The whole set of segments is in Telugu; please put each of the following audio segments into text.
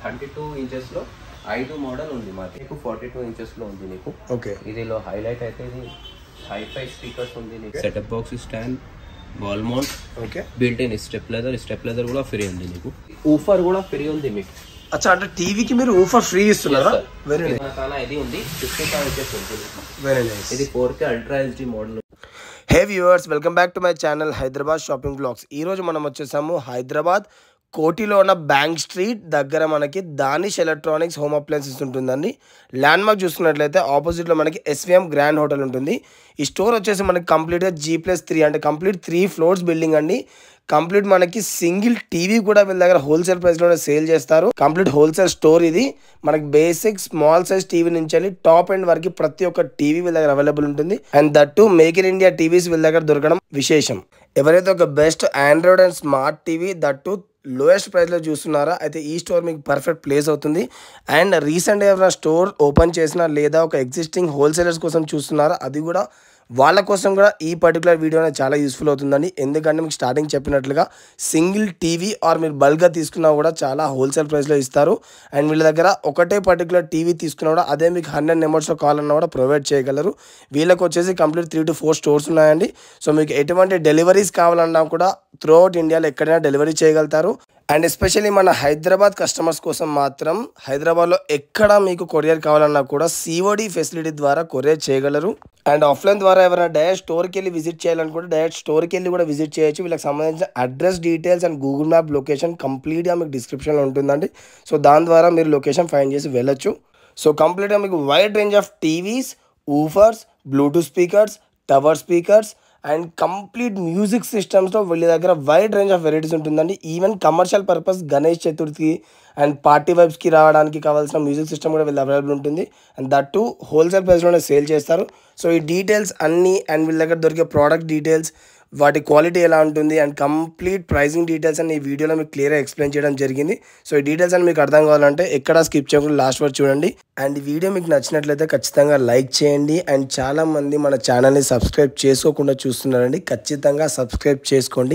థర్టీ టూ ఇంచెస్ లో ఐదు మోడల్ ఉంది మాది నీకు ఫార్టీ టూ ఇంచెస్ లో ఉంది నీకు ఓకే ఇదిలో హైలైట్ అయితే ఇది హైఫై స్పీకర్స్ ఉంది నీకు setup box stand wall mount okay built in stabilizer stabilizer కూడా ఫ్రీ ఉంది నీకు ఊఫర్ కూడా ఫ్రీ ఉంది మీకు అచ్చా అంటే టీవీకి మీరు ఊఫర్ ఫ్రీ ఇస్తున్నారా వెరీ నైస్ చాలా ఇది ఉంది ఫిఫ్టీ ఫైవ్ ఇంచెస్ ఉంది నీకు. వెరీ నైస్ ఇది four K ultra HD model hey viewers welcome back to my channel Hyderabad shopping vlogs ఈ రోజు మనం వచ్చేసాము హైదరాబాద్ కోటిలో ఉన్న బ్యాంక్ స్ట్రీట్ దగ్గర మనకి దానిష్ ఎలక్ట్రానిక్స్ హోమ్ అప్లయన్సెస్ ఉంటుందండి ల్యాండ్ మార్క్ చూసుకున్నట్లయితే ఆపోజిట్లో మనకి ఎస్విఎం గ్రాండ్ హోటల్ ఉంటుంది ఈ స్టోర్ వచ్చేసి మనకి కంప్లీట్గా జీ ప్లస్ త్రీ అంటే కంప్లీట్ త్రీ ఫ్లోర్స్ బిల్డింగ్ అండి కంప్లీట్ మనకి సింగిల్ టీవీ కూడా వీళ్ళ దగ్గర హోల్సేల్ ప్రైస్లోనే సేల్ చేస్తారు కంప్లీట్ హోల్సేల్ స్టోర్ ఇది మనకి బేసిక్ స్మాల్ సైజ్ టీవీ నుంచి వెళ్ళి టాప్ ఎండ్ వరకు ప్రతి ఒక్క టీవీ వీళ్ళ దగ్గర అవైలబుల్ ఉంటుంది and that too make in India TVs వీళ్ళ దగ్గర దొరకడం విశేషం ఎవరైతే ఒక best Android and smart TV that too lowest ప్రైస్లో చూస్తున్నారా అయితే ఈ స్టోర్ మీకు పర్ఫెక్ట్ ప్లేస్ అవుతుంది అండ్ రీసెంట్గా ఎవరైనా స్టోర్ ఓపెన్ చేసినా లేదా ఒక ఎగ్జిస్టింగ్ హోల్సేలర్స్ కోసం చూస్తున్నారా అది కూడా వాళ్ళ కోసం కూడా ఈ పర్టికులర్ వీడియో అనేది చాలా యూస్ఫుల్ అవుతుందండి ఎందుకంటే మీకు స్టార్టింగ్ చెప్పినట్లుగా సింగిల్ టీవీ ఆర్ మీరు బల్క్గా తీసుకున్నా కూడా చాలా హోల్సేల్ ప్రైస్లో ఇస్తారు అండ్ వీళ్ళ దగ్గర ఒకటే పర్టికులర్ టీవీ తీసుకున్నా కూడా అదే మీకు హండ్రెడ్ నెంబర్స్లో కావాలన్నా కూడా ప్రొవైడ్ చేయగలరు వీళ్ళకి వచ్చేసి complete three to four stores ఉన్నాయండి సో మీకు ఎటువంటి డెలివరీస్ కావాలన్నా కూడా త్రూ అవుట్ ఇండియాలో ఎక్కడైనా డెలివరీ చేయగలుగుతారు అండ్ ఎస్పెషల్లీ మన హైదరాబాద్ కస్టమర్స్ కోసం మాత్రం హైదరాబాద్లో ఎక్కడ మీకు కొరియర్ కావాలన్నా కూడా సిఓడి ఫెసిలిటీ ద్వారా కొరియర్ చేయగలరు అండ్ ఆఫ్లైన్ ద్వారా ఎవరైనా డైరెక్ట్ స్టోర్కి వెళ్ళి విజిట్ చేయాలనుకుంటే డైరెక్ట్ స్టోర్కి వెళ్ళి కూడా విజిట్ చేయొచ్చు వీళ్ళకి సంబంధించిన address details and Google map location కంప్లీట్గా మీకు డిస్క్రిప్షన్లో ఉంటుందండి సో దాని ద్వారా మీరు లొకేషన్ ఫైండ్ చేసి వెళ్ళొచ్చు సో కంప్లీట్గా మీకు wide range of TVs woofers Bluetooth speakers tower speakers and complete music సిస్టమ్స్లో వీళ్ళ దగ్గర వైడ్ రేంజ్ ఆఫ్ వెరైటీస్ ఉంటుందండి even commercial purpose Ganesh Chaturthi and party వైబ్స్కి రావడానికి కావాల్సిన మ్యూజిక్ సిస్టమ్ కూడా వీళ్ళు అవైలబుల్ ఉంటుంది అండ్ దట్ టు హోల్సేల్ ప్రైస్లోనే సేల్ చేస్తారు సో ఈ డీటెయిల్స్ అన్నీ అండ్ వీళ్ళ దగ్గర దొరికే ప్రోడక్ట్ డీటెయిల్స్ వాటి క్వాలిటీ ఎలా ఉంటుంది అండ్ కంప్లీట్ ప్రైసింగ్ డీటెయిల్స్ అని ఈ వీడియోలో మీకు క్లియర్గా ఎక్స్ప్లెయిన్ చేయడం జరిగింది సో ఈ డీటెయిల్స్ అని మీకు అర్థం కావాలంటే ఎక్కడ స్కిప్ చేయకుండా లాస్ట్ వరకు చూడండి అండ్ ఈ వీడియో మీకు నచ్చినట్లయితే ఖచ్చితంగా లైక్ చేయండి అండ్ చాలా మంది మన ఛానల్ని సబ్స్క్రైబ్ చేసుకోకుండా చూస్తున్నారండి ఖచ్చితంగా సబ్స్క్రైబ్ చేసుకోండి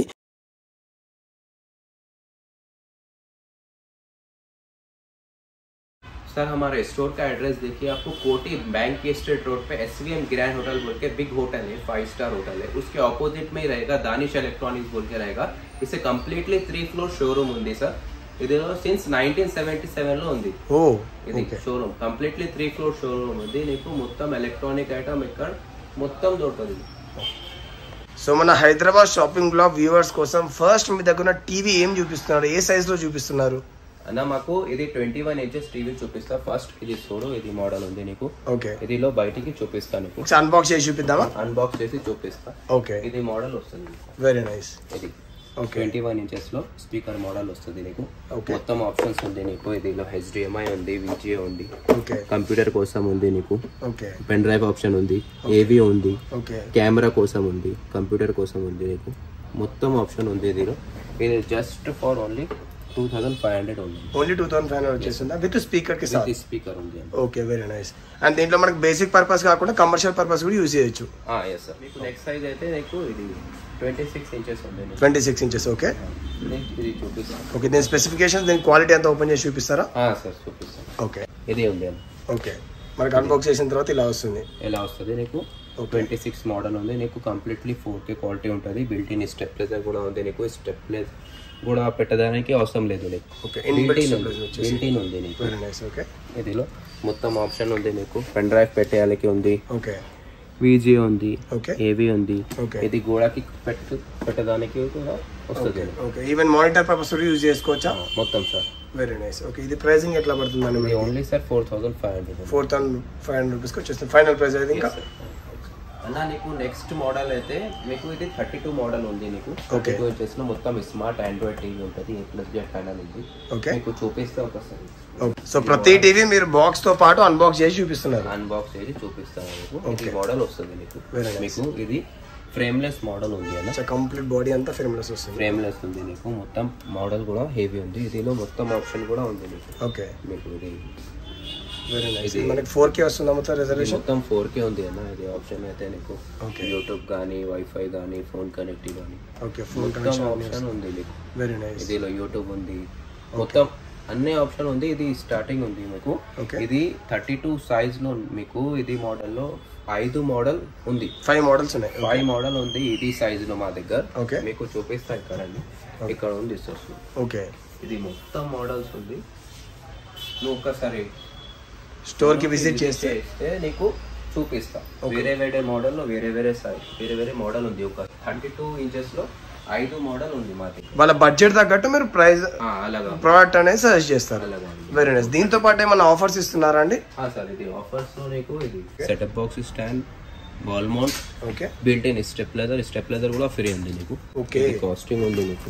सर हमारे स्टोर का एड्रेस देखिए आपको कोटी बैंक के स्ट्रीट रोड पे S V M grand hotel बोल के बिग होटल है फाइव स्टार होटल है उसके ऑपोजिट में ही रहेगा दानिश इलेक्ट्रॉनिक्स बोल के रहेगा इसे कंप्लीटली త్రీ ఫ్లోర్ షోరూమ్ ఉంది సార్ ఇది సిన్స్ నైన్టీన్ సెవెంటీ సెవెన్ లో ఉంది ఓ ఇది showroom completely three floor showroom ఉంది నీకు మొత్తం ఎలక్ట్రానిక్ ఐటమ్ ఇక్కడ మొత్తం దొరుకుతుంది సో మన హైదరాబాద్ షాపింగ్ బ్లాగ్ వ్యూవర్స్ కోసం ఫస్ట్ మీ దగ్గర టీవీ ఏం చూపిస్తున్నారు ఏ సైజులో చూపిస్తున్నారు అన్న మాకు ఇది ట్వంటీ వన్ ఇంచెస్ టీవీ చూపిస్తా ఫస్ట్ ఇది చూడు ఇది మోడల్ ఉంది నీకు ఓకే ఇదిలో బయటికి చూపిస్తా నీకు ఒకసారి అన్బాక్స్ చేసి చూపిద్దామా అన్బాక్స్ చేసి చూపిస్తా ఓకే ఇది మోడల్ వస్తుంది నీకు. వెరీ నైస్ ఇది ఓకే ట్వంటీ వన్ ఇంచెస్ లో స్పీకర్ మోడల్ వస్తుంది నీకు Okay. మొత్తం ఆప్షన్స్ ఉంది నీకు ఇదిలో హెచ్డిఎంఐ ఉంది విజిఏ ఉంది ఓకే కంప్యూటర్ కోసం ఉంది నీకు ఓకే పెన్ డ్రైవ్ ఆప్షన్ ఉంది ఏవి ఉంది ఓకే కెమెరా కోసం ఉంది కంప్యూటర్ కోసం ఉంది నీకు మొత్తం ఆప్షన్ ఉంది దీనిలో ఇది just for only two thousand five hundred ఉంది only two thousand five hundred వచ్చేస్తుందా విత్ స్పీకర్ కి సార్ విత్ స్పీకర్ ఉంది ఓకే వెరీ నైస్ అండ్ దీంట్లో మనకి బేసిక్ పర్పస్ కాకుండా కమర్షియల్ పర్పస్ కూడా యూజ్ చేయొచ్చు ఎస్ సార్ మీకు నెక్స్ట్ సైజ్ అయితే నీకు ఇది ట్వంటీ సిక్స్ ఇంచెస్ ఉంది నీకు. Twenty six inches okay next ఇది చూపిస్తాను ఓకే దీని స్పెసిఫికేషన్ దీని క్వాలిటీ అంతా ఓపెన్ చేసి చూపిస్తారా సార్ చూపిస్తాను ఓకే ఇది ఉంది అన్న ఓకే మనకి అన్బాక్స్ చేసిన తర్వాత ఇలా వస్తుంది ఎలా వస్తుంది నీకు ట్వంటీ సిక్స్ మోడల్ ఉంది నీకు కంప్లీట్లీ ఫోర్ కే క్వాలిటీ ఉంటుంది బిల్ట్ ఇన్ స్టెప్ లెజర్ కూడా ఉంది నీకు స్టెప్ లెజ్ కూడా పెట్టడానికి అవసరం లేదు నీకు ఓకే బిల్ట్ ఇన్ ఇన్బిల్ట్ వచ్చేసి బిల్ట్ ఇన్ ఉంది నీకు వెరీ నైస్ ఓకే ఇదిలో మొత్తం ఆప్షన్ ఉంది నీకు పెన్ డ్రైవ్ పెట్టేయాలకి ఉంది ఓకే విజీ ఉంది ఓకే ఏవి ఉంది ఓకే ఇది గోడకి పెట్టు పెట్టడానికి కూడా వస్తుంది ఓకే ఈవెన్ మానిటర్ పర్పస్ కూడా యూజ్ చేసుకోవచ్చా మొత్తం సార్ వెరీ నైస్ ఓకే ఇది ప్రైసింగ్ ఎట్లా పడుతుందండి ఇది మీకు only sir four thousand five hundred four thousand five hundred రూపీస్కి వచ్చేస్తుంది ఫైనల్ ప్రైస్ అయితే ఇంకా అన్న నీకు నెక్స్ట్ మోడల్ అయితే మీకు ఇది థర్టీ టూ మోడల్ ఉంది నీకు థర్టీ టూ ఇంచెస్ లో మొత్తం స్మార్ట్ ఆండ్రాయిడ్ టీవీ ఉంటుంది ఏ ప్లస్ జెడ్ ప్యానల్ ఉంది ఓకే మీకు చూపిస్తే ఒకసారి ఓకే సో ప్రతి టీవీ మీరు బాక్స్ తో పాటు అన్బాక్స్ చేసి చూపిస్తున్నారు అన్బాక్స్ చేసి చూపిస్తాను మీకు ఇది మోడల్ వస్తుంది మీకు Very nice. మీకు ఇది ఫ్రేమ్లెస్ మోడల్ ఉంది అన్న కంప్లీట్ బాడీ అంతా ఫిల్మ్లెస్ వస్తుంది ఫ్రేమ్లెస్ ఉంది నీకు మొత్తం మోడల్ కూడా హెవీ ఉంది ఇదిలో మొత్తం ఆప్షన్ కూడా ఉంది మీకు ఓకే మీకు ఇది వెరీ నైస్ మనకి ఫోర్ కే వస్తుందా మొత్తం ఇది రిజర్వేషన్ మొత్తం ఫోర్ కే ఉంది అన్న ఇది ఆప్షన్ అయితే నీకు Okay. యూట్యూబ్ కానీ వైఫై కానీ ఫోన్ కనెక్టివ్ కానీ ఓకే ఫోన్ మొత్తం కనెక్షన్ ఆప్షన్ ఉంది మీకు వెరీ నైస్ ఇదిలో యూట్యూబ్ ఉంది మొత్తం అన్ని ఆప్షన్ ఉంది ఇది స్టార్టింగ్ ఉంది మీకు Okay. ఇది థర్టీ టూ సైజ్ లో మీకు ఇది మోడల్ లో ఐదు మోడల్ ఉంది ఫైవ్ మోడల్స్ ఉన్నాయి ఫైవ్ మోడల్ ఉంది ఇది సైజ్ లో మా దగ్గర ఓకే మీకు చూపిస్తా ఇక్కడ అండి ఇక్కడ ఉంది సార్ ఓకే ఇది మొత్తం మోడల్స్ ఉంది నువ్వు ఒక్కసారి స్టోర్ కి విజిట్ చేస్తే చేస్తే నీకు చూపిస్తా వేరే వేరే మోడల్ లో వేరే వేరే సైజ్ వేరే వేరే మోడల్ ఉంది ఒక థర్టీ టూ ఇంచెస్ లో ఐదు మోడల్ ఉంది మా దగ్గర వాళ్ళ బడ్జెట్ తగ్గట్టు మీరు ప్రైస్ ఆ, అలాగా ప్రోడక్ట్ అనేది సజెస్ట్ చేస్తారు అలాగా ఉంది వెరీ నైస్ దీంతో పాటు ఏమైనా ఆఫర్స్ ఇస్తున్నారా అండి ఆ, సార్ ఇది ఆఫర్స్ లో నీకు ఇది setup box stand wall mount okay built in stabilizer stabilizer కూడా ఫ్రీ ఉంది నీకు ఓకే ఇది కాస్టింగ్ ఉంది నీకు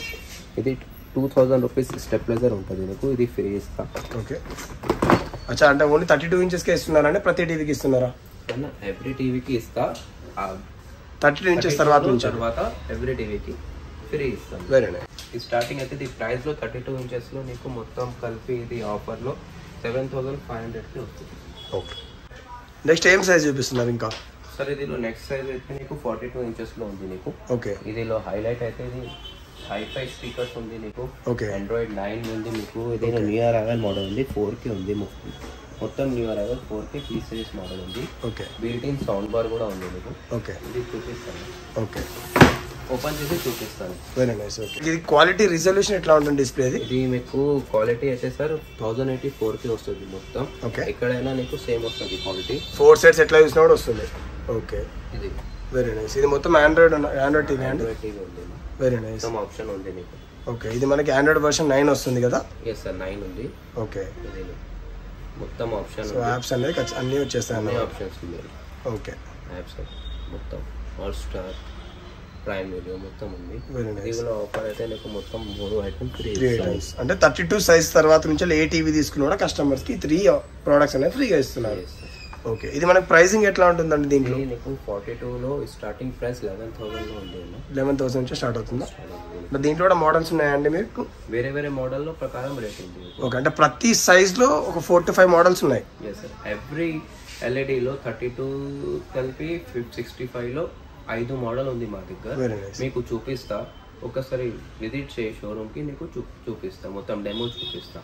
ఇది two thousand rupees stabilizer ఉంటుంది నీకు ఇది ఫ్రీ ఇస్తా ఓకే అచ్చా అంటే ఓన్లీ థర్టీ టూ ఇంచెస్కే ఇస్తున్నారండి ప్రతి టీవీకి ఇస్తున్నారా ఎవ్రీ టీవీకి ఇస్తా ఆ థర్టీ టూ ఇంచెస్ తర్వాత నుంచి తర్వాత ఎవ్రీ టీవీకి ఫ్రీ ఇస్తాను వెరీ నైస్ ఈ స్టార్టింగ్ అయితే ఇది ప్రైస్ లో థర్టీ టూ ఇంచెస్ లో నీకు మొత్తం కలిపి ఇది ఆఫర్ లో సెవెన్ థౌసండ్ ఫైవ్ హండ్రెడ్ కి వస్తుంది ఓకే నెక్స్ట్ ఏం సైజ్ చూపిస్తున్నారు ఇంకా సరే ఇదిలో నెక్స్ట్ సైజ్ అయితే నీకు ఫార్టీ టూ ఇంచెస్ లో ఉంది నీకు ఓకే ఇదిలో హైలైట్ అయితే ఇది హైఫై స్పీకర్స్ ఉంది నీకు ఓకే ఆండ్రాయిడ్ నైన్ ఉంది మీకు ఇది న్యూ ఇయర్ అవెల్ మోడల్ ఉంది ఫోర్ కి ఉంది మొ- మొత్తం న్యూ ఇయర్ అవెల్ four K P series model ఉంది okay built in sound bar కూడా ఉంది మీకు ఓకే ఇది చూపిస్తాను ఓకే ఓపెన్ చేసి చూపిస్తాను వెరీ నైస్ ఓకే ఇది క్వాలిటీ రిజల్యూషన్ ఎట్లా ఉంటుంది డిస్ప్లేది ఇది మీకు క్వాలిటీ అయితే సార్ థౌజండ్ ఎయిటీ ఫోర్ కి వస్తుంది మొత్తం ఓకే ఎక్కడైనా నీకు సేమ్ వస్తుంది క్వాలిటీ ఫోర్ సెట్స్ ఎట్లా చూసినా కూడా వస్తుంది ఓకే ఇది వెరీ నైస్ ఇది మొత్తం ఆండ్రాయిడ్ ఆండ్రాయిడ్ టీవీ అండి ఆండ్రాయిడ్ టీవీ ఉంది వెరీ నైస్ మొత్తం ఆప్షన్ ఉంది మీకు ఓకే ఇది మనకి ఆండ్రాయిడ్ వర్షన్ నైన్ వస్తుంది కదా ఎస్ సార్ నైన్ ఉంది ఓకే ఇది మొత్తం ఆప్షన్ సో ఉంది యాప్స్ అనేది ఖచ్చి- అన్నీ వచ్చేస్తాయి అన్ని అన్నమాట ఆప్షన్స్ ఉంది ఓకే యాప్స్ మొత్తం హాట్ స్టార్ ప్రైమ్ వీడియో మొత్తం ఉంది వెరీ నైస్ దీనిలో ఆఫర్ అయితే నీకు మొత్తం మూడు ఐటమ్ ఫ్రీ త్రీ ఐటమ్స్ అంటే థర్టీ టూ సైజ్ తర్వాత నుంచి ఏ టీవీ తీసుకున్న కూడా కస్టమర్స్ కి త్రీ ప్రోడక్ట్స్ అనేది ఫ్రీగా ఇస్తున్నారు ఓకే ఇది మనకి ప్రైసింగ్ ఎట్లా ఉంటుందండి దీంట్లో ఇది నీకు ఫార్టీ టూలో స్టార్టింగ్ ప్రైస్ లెవెన్ థౌసండ్లో ఉంది అన్న. లెవెన్ థౌసండ్ నుంచి స్టార్ట్ అవుతుందా అంటే దీంట్లో కూడా మోడల్స్ ఉన్నాయండి మీకు వేరే వేరే మోడల్లో ప్రకారం రేట్ ఉంది ఓకే అంటే ప్రతి సైజ్ లో ఒక ఫోర్ టు ఫైవ్ మోడల్స్ ఉన్నాయి ఎస్ సార్ ఎవ్రీ ఎల్ఈడిలో థర్టీ టూ కలిపి ఫిఫ్ సిక్స్టీ ఫైవ్లో ఐదు మోడల్ ఉంది మా దగ్గర వెరీ నైస్ మీకు చూపిస్తా ఒకసారి విజిట్ చేయి షోరూమ్కి నీకు చూ చూపిస్తా మొత్తం డెమో చూపిస్తా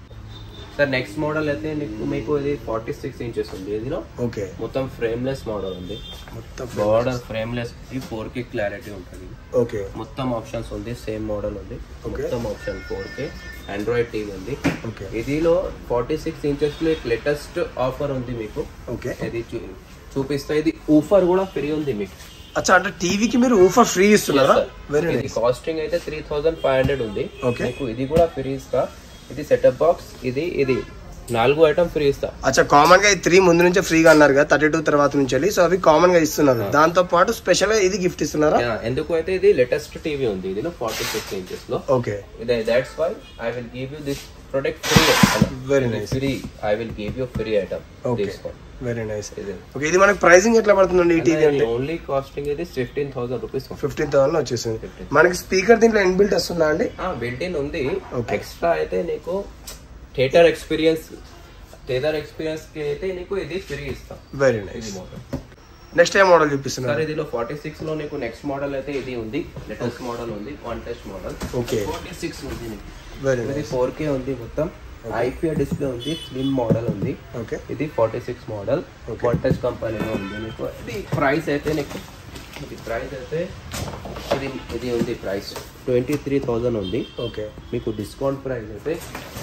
సార్ నెక్స్ట్ మోడల్ అయితే నీకు మీకు ఇది ఫార్టీ సిక్స్ ఇంచెస్ ఉంది ఇదిలో ఓకే మొత్తం ఫ్రేమ్లెస్ మోడల్ ఉంది మొత్తం border frameless four K clarity ఉంటుంది ఓకే మొత్తం ఆప్షన్స్ ఉంది సేమ్ మోడల్ ఉంది Okay. మొత్తం option four K Android TV ఉంది ఓకే ఇదిలో ఫార్టీ సిక్స్ ఇంచెస్ లో లేటెస్ట్ ఆఫర్ ఉంది మీకు ఓకే ఇది చూ- చూపిస్తా ఇది ఊఫర్ కూడా ఫ్రీ ఉంది మీకు అచ్చా అంటే టీవీకి మీరు ఊఫర్ ఫ్రీ ఇస్తున్నారా వెరీ ఇది నైస్ కాస్టింగ్ అయితే త్రీ థౌసండ్ ఫైవ్ హండ్రెడ్ ఉంది Okay. మీకు ఇది కూడా ఫ్రీ ఇస్తా ఇది సెటప్ బాక్స్ ఇది ఇది నాలుగు ఐటమ్ ఫ్రీ ఇస్తా అచ్చా కామన్ గా ఈ త్రీ ముందు నుంచే ఫ్రీగా అన్నారు కదా థర్టీ టూ తర్వాత నుంచి వెళ్ళి సో అవి కామన్ గా ఇస్తున్నారు దాంతో పాటు స్పెషల్ గా ఇది గిఫ్ట్ ఇస్తున్నారా Yeah, ఎందుకు అయితే ఇది లేటెస్ట్ టీవీ ఉంది ఇది ఫార్టీ సిక్స్ ఇంచెస్ లో okay that's why I will give you this product free very nice free I will give you free item Okay. తీసుకోండి వెరీ నైస్ ఇది ఓకే ఇది మనకి ప్రైసింగ్ ఎట్లా పడుతుందండి ఈ టీవీ అంటే ఓన్లీ కాస్టింగ్ ఇది fifteen thousand rupees fifteen thousand వచ్చేసింది మనకి స్పీకర్ దీంట్లో ఇన్బిల్ట్ వస్తుందా అండి బిల్ట్ ఇన్ ఉంది Okay. ఎక్స్ట్రా అయితే నీకు థియేటర్ ఎక్స్పీరియన్స్ థియేటర్ ఎక్స్పీరియన్స్ కి అయితే నీకు ఇది ఫ్రీ ఇస్తాం వెరీ ఇది నైస్ మోడల్ నెక్స్ట్ ఏ మోడల్ చూపిస్తున్నారు సార్ ఇదిలో ఫార్టీ సిక్స్ లో నీకు నెక్స్ట్ మోడల్ అయితే ఇది ఉంది లేటెస్ట్ మోడల్ ఉంది one touch model okay forty six ఉంది నీకు వెరీ ఇది నైస్ ఫోర్ కే ఉంది మొత్తం ఐపీఆర్ డిస్ప్లే ఉంది స్లిమ్ మోడల్ ఉంది ఓకే ఇది forty six model Okay. One touch కంపెనీలో ఉంది మీకు ఇది ప్రైస్ అయితే నీకు ఇది ప్రైస్ అయితే ఇది ఇది ఉంది ప్రైస్ ట్వంటీ త్రీ థౌజండ్ ఉంది ఓకే మీకు డిస్కౌంట్ ప్రైస్ అయితే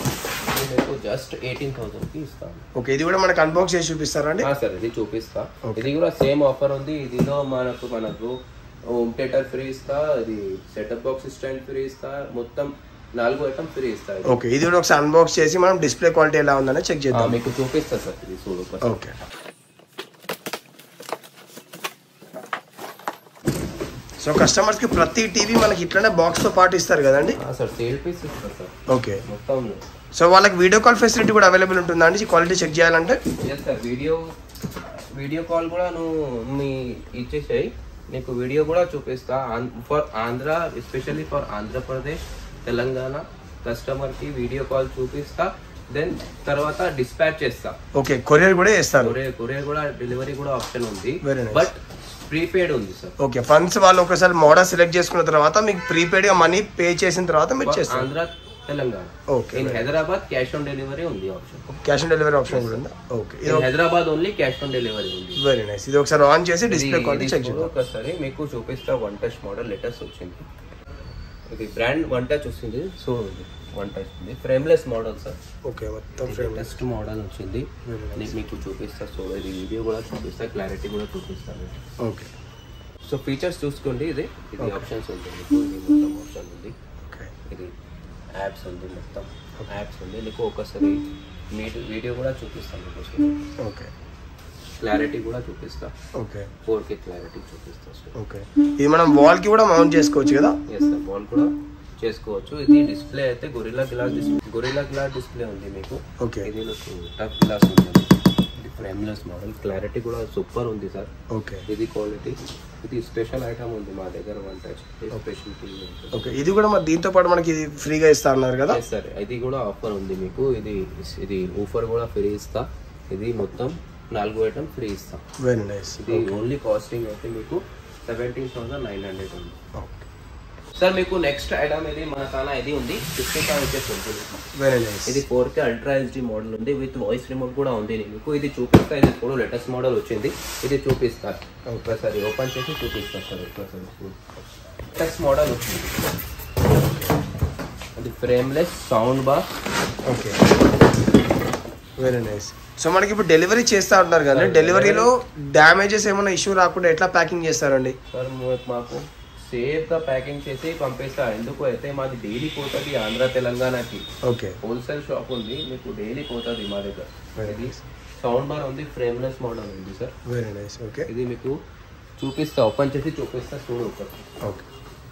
ఇది మీకు జస్ట్ ఎయిటీన్ థౌసండ్కి ఇస్తాను ఓకే ఇది కూడా మనకి అన్బాక్స్ చేసి చూపిస్తారా అండి సార్ ఇది చూపిస్తా ఇది కూడా సేమ్ ఆఫర్ ఉంది ఇదిలో మనకు మనకు హోమ్ థియేటర్ ఫ్రీ ఇస్తా ఇది సెటప్ బాక్స్ స్టాండ్ ఫ్రీ ఇస్తా మొత్తం నాలుగు ఐటమ్ ఫ్రీ ఇస్తా ఇది. ఓకే ఇది కూడా ఒకసారి అన్బాక్స్ చేసి మనం డిస్ప్లే క్వాలిటీ ఎలా ఉందని చెక్ ఆ, చేద్దాం మీకు చూపిస్తా సార్ ఇది చూడు ఒకసారి. ఓకే సో కస్టమర్స్ కి ప్రతి టీవీ మనకి ఇట్లనే బాక్స్ తో పాటు ఇస్తారు కదండి ఆ, సార్ సేల్ పీస్ ఇస్తా సార్ ఓకే మొత్తం సో వాళ్ళకి వీడియో కాల్ ఫెసిలిటీ కూడా అవైలబుల్ ఉంటుందా అండి క్వాలిటీ చెక్ చేయాలంటే yes sir video video call కూడా నువ్వు మీ ఇచ్చేసాయి నీకు వీడియో కూడా చూపిస్తా for Andhra especially for Andhra Pradesh Telangana కస్టమర్కి వీడియో కాల్ చూపిస్తా దెన్ తర్వాత డిస్పాచ్ చేస్తా ఓకే కొరియర్ కూడా చేస్తారు కొరియర్ కొరియర్ కూడా డెలివరీ కూడా ఆప్షన్ ఉంది Very nice. బట్ ప్రీపెయిడ్ ఉంది సార్ ఓకే ఫండ్స్ వాళ్ళు ఒకసారి మోడల్ సెలెక్ట్ చేసుకున్న తర్వాత మీకు ప్రీపెయిడ్ గా మనీ పే చేసిన తర్వాత మీరు చేస్తారు Andhra Telangana okay in Hyderabad cash on delivery ఉంది option cash on delivery option కూడా ఉందా ఓకే ఇది in Hyderabad only cash on delivery ఉంది వెరీ నైస్ ఇది ఒకసారి ఆన్ చేసి డిస్ప్లే ఇది- క్వాలిటీ ఇది చెక్ ఇప్పుడు చేద్దాం ఒకసారి మీకు చూపిస్తా వన్ టచ్ మోడల్ లేటెస్ట్ వచ్చింది ఇది బ్రాండ్ వన్ టచ్ వచ్చింది చూడండి వన్ టచ్ ఉంది ఫ్రేమ్లెస్ మోడల్ సార్ ఓకే మొత్తం ఫ్రేమ్ లేటెస్ట్ మోడల్ వచ్చింది నేను మీకు చూపిస్తా సో ఇది వీడియో కూడా చూపిస్తా క్లారిటీ కూడా చూపిస్తాను ఓకే సో ఫీచర్స్ చూసుకోండి ఇది ఇది ఆప్షన్స్ ఉంటుంది మీకు ఇది మొత్తం ఆప్షన్ ఉంది ఓకే ఇది యాప్స్ ఉంది మొత్తం యాప్స్ ఉంది నీకు ఒకసారి మీరు వీడియో కూడా చూపిస్తాను మీకు ఓకే క్లారిటీ కూడా చూపిస్తా ఓకే ఫోర్ కే క్లారిటీ చూపిస్తా సో ఓకే ఇది మనం వాల్ కి కూడా మౌంట్ చేసుకోవచ్చు కదా ఎస్ సార్ బాల్ కూడా చేసుకోవచ్చు ఇది డిస్ప్లే అయితే gorilla glass gorilla glass display ఉంది మీకు ఓకే ఇది మీకు టఫ్ గ్లాస్ ఉంటుంది ఇది ఫ్రేమ్లెస్ మోడల్ క్లారిటీ కూడా సూపర్ ఉంది సార్ ఓకే ఇది క్వాలిటీ ఇది స్పెషల్ ఐటమ్ ఉంది మా దగ్గర వన్ టచ్ స్పెషల్ టీవీ ఉంటుంది ఓకే ఇది కూడా మరి దీంతో పాటు మనకి ఇది ఫ్రీగా ఇస్తా అన్నారు కదా Yes, sir. ఇది కూడా ఆఫర్ ఉంది మీకు ఇది ఇది ఊఫర్ కూడా ఫ్రీ ఇస్తా ఇది మొత్తం నాలుగు ఐటమ్ ఫ్రీ ఇస్తా వెరీ నైస్ ఇది ఓన్లీ కాస్టింగ్ అయితే మీకు సెవెంటీన్ థౌసండ్ నైన్ హండ్రెడ్ ఉంది ఓకే సార్ మీకు నెక్స్ట్ ఐటమ్ ఇది మన చాలా ఇది ఉంది ఫిఫ్టీ ఫైవ్ వచ్చేసి ఉంటుంది వెరీ నైస్ ఇది four K ultra HD model ఉంది విత్ వాయిస్ రిమోట్ కూడా ఉంది మీకు ఇది చూపిస్తా ఇది ఇప్పుడు లేటెస్ట్ మోడల్ వచ్చింది ఇది చూపిస్తా ఒకసారి ఓపెన్ చేసి చూపిస్తా సార్ ఒకసారి లేటెస్ట్ మోడల్ వచ్చింది అది frameless sound bar okay very nice so మనకి ఇప్పుడు డెలివరీ చేస్తా ఉంటారు కదా డెలివరీలో డ్యామేజెస్ ఏమైనా ఇష్యూ రాకుండా ఎట్లా ప్యాకింగ్ చేస్తారండి సార్ మా- మాకు సేఫ్ గా ప్యాకింగ్ చేసి పంపిస్తా ఎందుకు అయితే మాది డైలీ పోతుంది ఆంధ్ర తెలంగాణకి ఓకే హోల్సేల్ షాప్ ఉంది మీకు డైలీ పోతుంది మా దగ్గర ఇది సౌండ్ బార్ ఉంది ఫ్రేమ్లెస్ మోడల్ ఉంది సార్ వెరీ నైస్ ఓకే ఇది మీకు చూపిస్తా ఓపెన్ చేసి చూపిస్తా చూడు ఒకటి ఓకే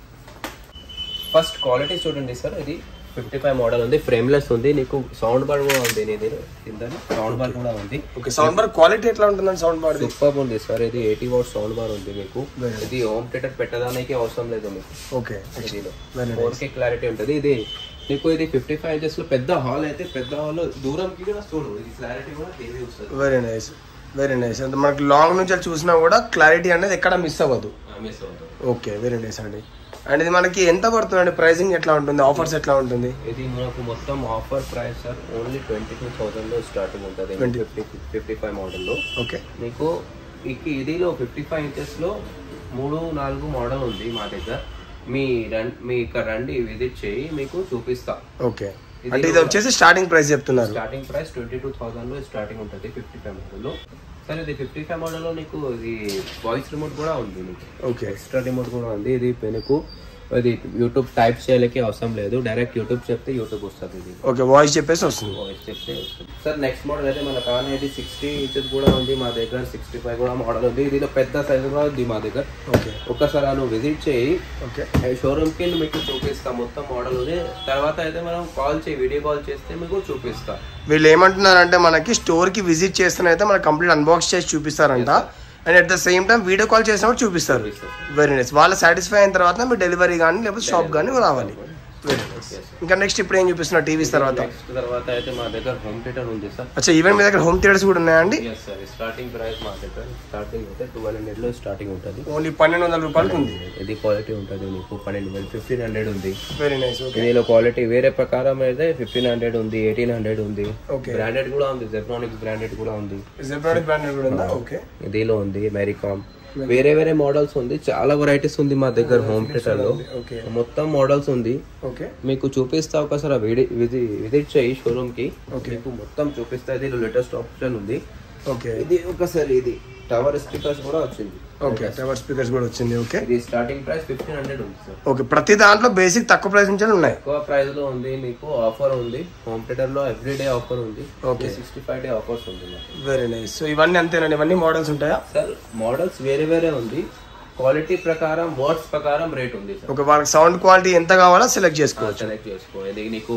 ఫస్ట్ క్వాలిటీ చూడండి సార్ ఇది ఫిఫ్టీ ఫైవ్ మోడల్ ఉంది ఫ్రేమ్లెస్ ఉంది నీకు సౌండ్ బార్ కూడా ఉంది ఇది కింద సౌండ్ బార్ కూడా ఉంది ఓకే సౌండ్ బార్ క్వాలిటీ ఎట్లా ఉంటుందండి సౌండ్ బార్ సూపర్ ఉంది సార్ ఇది ఎయిటీ వాట్ సౌండ్ బార్ ఉంది మీకు ఇది హోమ్ థియేటర్ పెట్టడానికి అవసరం లేదు మీకు ఓకే ఇదిలో Very ఫోర్ కే క్లారిటీ ఉంటుంది ఇది నీకు ఇది ఫిఫ్టీ ఫైవ్ ఇంచెస్ లో పెద్ద హాల్ అయితే పెద్ద హాల్ దూరంకి కూడా చూడు ఇది క్లారిటీ కూడా టీవీ వస్తుంది వెరీ నైస్ వెరీ నైస్ అంటే మనకి లాంగ్ నుంచి వెళ్ళి చూసినా కూడా క్లారిటీ అనేది ఎక్కడ మిస్ అవ్వదు మిస్ అవుతుంది ఓకే వెరీ నైస్ అండి అండ్ ఇది మనకి ఎంత పడుతుందండి ప్రైసింగ్ ఎట్లా ఉంటుంది ఆఫర్స్ ఎట్లా ఉంటుంది ఇది మనకు మొత్తం offer price sir only twenty two thousand లో స్టార్టింగ్ ఉంటుంది ఫిఫ్టీ ఫిఫ్టీ ఫైవ్ మోడల్లో ఓకే మీకు ఇక- ఇదిలో ఫిఫ్టీ ఫైవ్ ఇంచెస్ లో మూడు నాలుగు మోడల్ ఉంది మా దగ్గర మీ రన్ మీ ఇక్కడ రండి విజిట్ చేయి మీకు చూపిస్తా ఓకే అంటే ఇది వచ్చేసి స్టార్టింగ్ ప్రైస్ చెప్తున్నారు starting price twenty two thousand లో స్టార్టింగ్ ఉంటుంది ఫిఫ్టీ ఫైవ్ మోడల్లో సరే ఇది ఫిఫ్టీ ఫైవ్ మోడల్లో నీకు ఇది వాయిస్ రిమోట్ కూడా ఉంది నీకు ఓకే ఎక్స్ట్రా రిమోట్ కూడా ఉంది ఇది నీకు ఇది యూట్యూబ్ టైప్ చేయలేకే అవసరం లేదు డైరెక్ట్ యూట్యూబ్ చెప్తే యూట్యూబ్ వస్తుంది ఇది ఓకే వాయిస్ చెప్పేసి వస్తుంది వాయిస్ చెప్తే వస్తుంది సార్ నెక్స్ట్ మోడల్ అయితే మన కాన ఇది సిక్స్టీ ఇంచెస్ కూడా ఉంది మా దగ్గర సిక్స్టీ ఫైవ్ కూడా మోడల్ ఉంది ఇదిలో పెద్ద సైజ్ కూడా ఉంది మా దగ్గర ఓకే ఒక్కసారి నువ్వు విజిట్ చేయి ఓకే షోరూమ్కి వెళ్ళి మీకు చూపిస్తా మొత్తం మోడల్ ఉంది తర్వాత అయితే మనం కాల్ చేయి వీడియో కాల్ చేస్తే మీకు చూపిస్తా వీళ్ళు ఏమంటున్నారంటే మనకి స్టోర్ కి విజిట్ చేస్తేనైతే మనకి కంప్లీట్ అన్బాక్స్ చేసి చూపిస్తారంట and at the same time video call చేసినప్పుడు చూపిస్తారు చూపిస్తా వెరీ నైస్ వాళ్ళు సాటిస్ఫై అయిన తర్వాత మీరు డెలివరీ కానీ లేకపోతే షాప్ కానీ రావాలి వెరీ నైస్ ఇంకా నెక్స్ట్ ఇప్పుడు ఏం చూపిస్తున్నారు టీవీస్ తర్వాత నెక్స్ట్ తర్వాత అయితే మా దగ్గర హోమ్ థియేటర్ ఉంది సార్ అచ్చా ఈవెన్ మీ దగ్గర హోమ్ థియేటర్స్ కూడా ఉన్నాయండి ఎస్ సార్ స్టార్టింగ్ ప్రైస్ మా దగ్గర స్టార్టింగ్ అయితే ట్వెల్వ్ హండ్రెడ్ లో స్టార్టింగ్ ఉంటుంది ఓన్లీ పన్నెండు వందల రూపాయలకి ఉంది ఇది క్వాలిటీ ఉంటుంది మీకు పన్నెండు వేలు ఫిఫ్టీన్ హండ్రెడ్ ఉంది వెరీ నైస్ ఓకే దీనిలో క్వాలిటీ వేరే ప్రకారం అయితే ఫిఫ్టీన్ హండ్రెడ్ ఉంది ఎయిటీన్ హండ్రెడ్ ఉంది ఓకే బ్రాండెడ్ కూడా ఉంది జెబ్రానిక్స్ బ్రాండెడ్ కూడా ఉంది జెబ్రానిక్ బ్రాండెడ్ కూడా ఉందా ఓకే దీనిలో ఉంది మెరికామ్ వేరే వేరే మోడల్స్ ఉంది చాలా వెరైటీస్ ఉంది మా దగ్గర హోమ్ థియేటర్ లో ఓకే మొత్తం మోడల్స్ ఉంది ఓకే మీకు చూపిస్తా ఒకసారి విజిట్ చేయి షోరూమ్ కి మీకు మొత్తం చూపిస్తా ఇది లేటెస్ట్ ఆప్షన్ ఉంది ఓకే ఇది ఒకసారి ఇది టవర్ స్పీకర్స్ కూడా వచ్చింది ఓకే టవర్ స్పీకర్స్ కూడా వచ్చింది ఓకే ఇది స్టార్టింగ్ ప్రైస్ ఫిఫ్టీన్ హండ్రెడ్ ఉంది సార్ ఓకే ప్రతి దాంట్లో బేసిక్ తక్కువ ప్రైస్ నుంచి ఉన్నాయి ఎక్కువ ప్రైస్ లో ఉంది మీకు ఆఫర్ ఉంది హోమ్ థియేటర్ లో ఎవ్రీ డే ఆఫర్ ఉంది Okay. Sixty five day offers ఉంది మాకు. వెరీ నైస్ సో ఇవన్నీ అంతేనండి ఇవన్నీ మోడల్స్ ఉంటాయా సార్ మోడల్స్ వేరే వేరే ఉంది క్వాలిటీ ప్రకారం వర్డ్స్ ప్రకారం రేట్ ఉంది సార్ ఒక వాళ్ళకి సౌండ్ క్వాలిటీ ఎంత కావాలో సెలెక్ట్ చేసుకోవచ్చు సెలెక్ట్ చేసుకో ఇది నీకు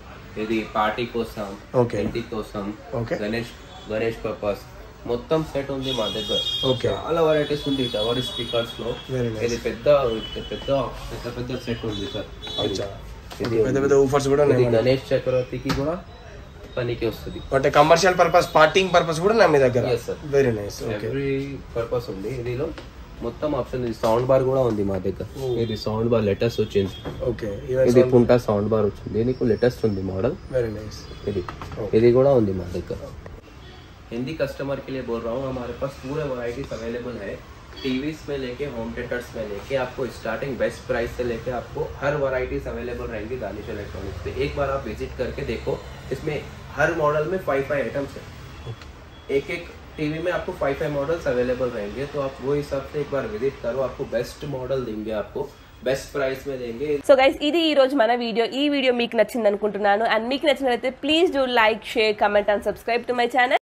ఇది పార్టీ కోసం ఓకే ఇంటి కోసం ఓకే గణేష్ గణేష్ పర్పస్ మొత్తం సెట్ ఉంది మా దగ్గర ఓకే చాలా వెరైటీస్ ఉంది టవర్ స్పీకర్స్ లో వెరీ నైస్ ఇది పెద్ద పెద్ద పెద్ద పెద్ద సెట్ ఉంది సార్ అచ్చా ఇది పెద్ద పెద్ద ఊఫర్స్ కూడా ఇది ఉన్నాయి గణేష్ చక్రవర్తికి కూడా పనికి వస్తుంది అంటే కమర్షియల్ పర్పస్ పార్టింగ్ పర్పస్ కూడా ఉన్నాయి మీ దగ్గర Yes, sir. Very nice okay every purpose ఉంది ఇదిలో మొత్తం ఆప్షన్ ఇది సౌండ్ బార్ కూడా ఉంది మా దగ్గర ఇది సౌండ్ బార్ లేటెస్ట్ వచ్చింది ఓకే ఇది పుంటా సౌండ్ బార్ వచ్చింది దీనికి లేటెస్ట్ ఉంది మॉडल వెరీ నైస్ ఇది ఇది కూడా ఉంది మా దగ్గర हिंदी कस्टमर के लिए बोल रहा हूँ हमारे पास पूरे वैरायटीज अवेलेबल है टीवीज में लेके होम थिएटर्स में लेके आपको स्टार्टिंग बेस्ट प्राइस से लेके आपको हर वैरायटीज अवेलेबल रहेंगी दानिश इलेक्ट्रॉनिक्स पे एक बार आप विजिट करके देखो इसमें हर मॉडल में फाइव फाइव आइटम्स है एक एक टीवी में आपको फाइव फाइव मॉडल्स अवेलेबल रहेंगे तो आप वो हिसाब से एक बार विजिट करो आपको बेस्ट मॉडल देंगे आपको बेस्ट प्राइस में देंगे సో గైస్ ఇది ఈ రోజు మన వీడియో ఈ వీడియో మీకు నచ్చింది అనుకుంటున్నాను అండ్ మీకు నచ్చినట్లయితే please do like share comment and subscribe to my channel